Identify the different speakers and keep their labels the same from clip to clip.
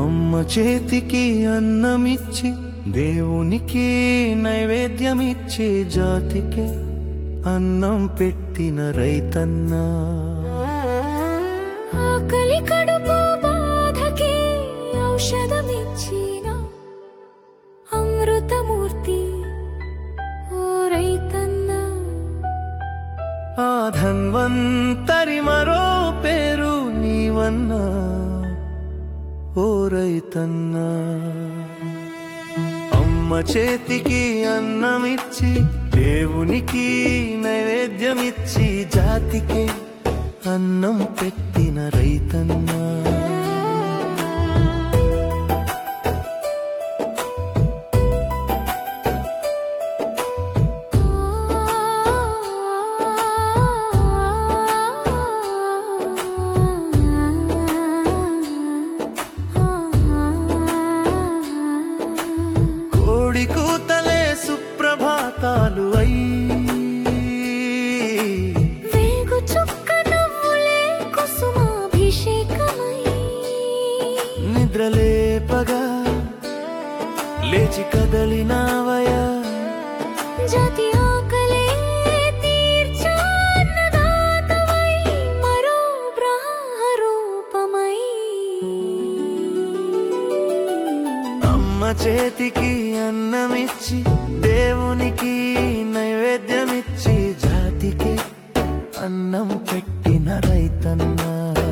Speaker 1: అమ్మ చేతికి అన్నమిచ్చి దేవునికి నైవేద్యమిచ్చి జాతికి అన్నం పెట్టిన రైతన్నా
Speaker 2: ఆకలి కడుపు బాధకి ఔషధమిచ్చిన అమృతమూర్తి ఓ రైతన్నా
Speaker 1: ఆ ధన్వంతరి మరో పేరు నీవన్నా ఓ రైతన్నా అమ్మ చేతికి అన్నమిచ్చి దేవునికి నైవేద్యమిచ్చి జాతికి అన్నం పెట్టిన రైతన్నా కోడి కూతలే సుప్రభాతాలు అయి
Speaker 2: వేగు చుక్క నవ్వులే కుసుమాభిషేకమై
Speaker 1: నిద్రలేపగా లేచి కదలినావయా
Speaker 2: జాతి ఆకలే తీర్చాన్నదాతవై మరో బ్రహ్మరూపమై
Speaker 1: అమ్మ చేతికి అన్నమిచ్చి దేవునికి నైవేద్యమిచ్చి జాతికి అన్నం పెట్టిన రైతన్నా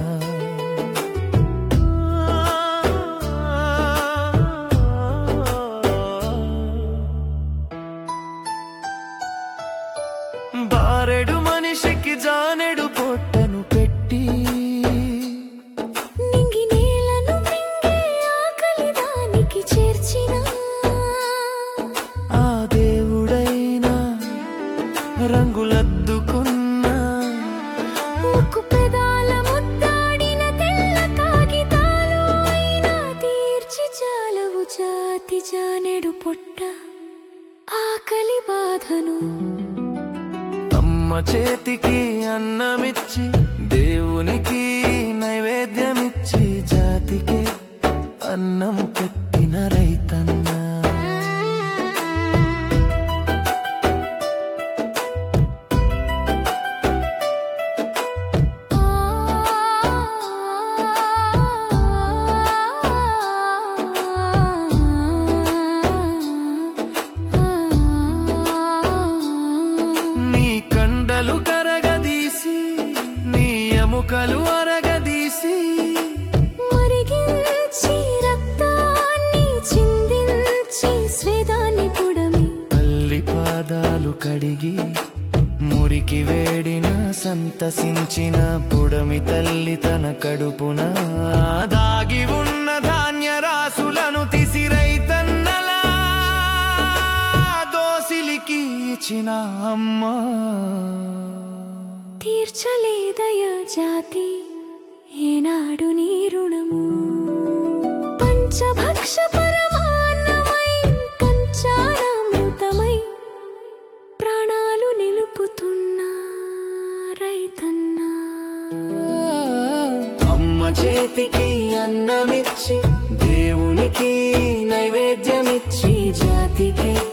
Speaker 1: బారెడు మనిషికి జానెడు పొట్టను పెట్టి
Speaker 2: నింగి నేలను మింగే ఆకలి దానికి చేర్చిన
Speaker 1: ఆ దేవుడైనా రంగులద్దుకున్న
Speaker 2: ఉక్కు పెదాల ముద్దాడిన తెల్ల కాగితాలు అయినా తీర్చి చాలవు జాతి జానెడు పొట్ట ఆకలి బాధను
Speaker 1: అమ్మ చేతికి అన్నమిచ్చి దేవునికి నైవేద్యమిచ్చి జాతికి అన్నం పెట్టిన రైతన్నా నీ కండలు కరగదీసి నీ ఎముకలు అరగదీసి
Speaker 2: మరిగించి రక్తాన్ని చిందించి స్వేదాన్ని పుడమి
Speaker 1: తల్లి పాదాలు కడిగి మురికి వేడిన సంతసించిన పుడమి తల్లి తన కడుపున దాగి ఉన్న ధాన్య రాసులను తిసిరైతన్నలా దోసిలికి ఇచ్చిన అమ్మ
Speaker 2: తీర్చలేదయ జాతి ఏనాడు నీ రుణము పంచభక్ష పరమాన్నమై పంచానామృతమై ప్రాణాలు నిలుపుతున్నా రైతన్నా
Speaker 1: అమ్మ చేతికి అన్నమిచ్చి దేవునికి నైవేద్యమిచ్చి జాతికి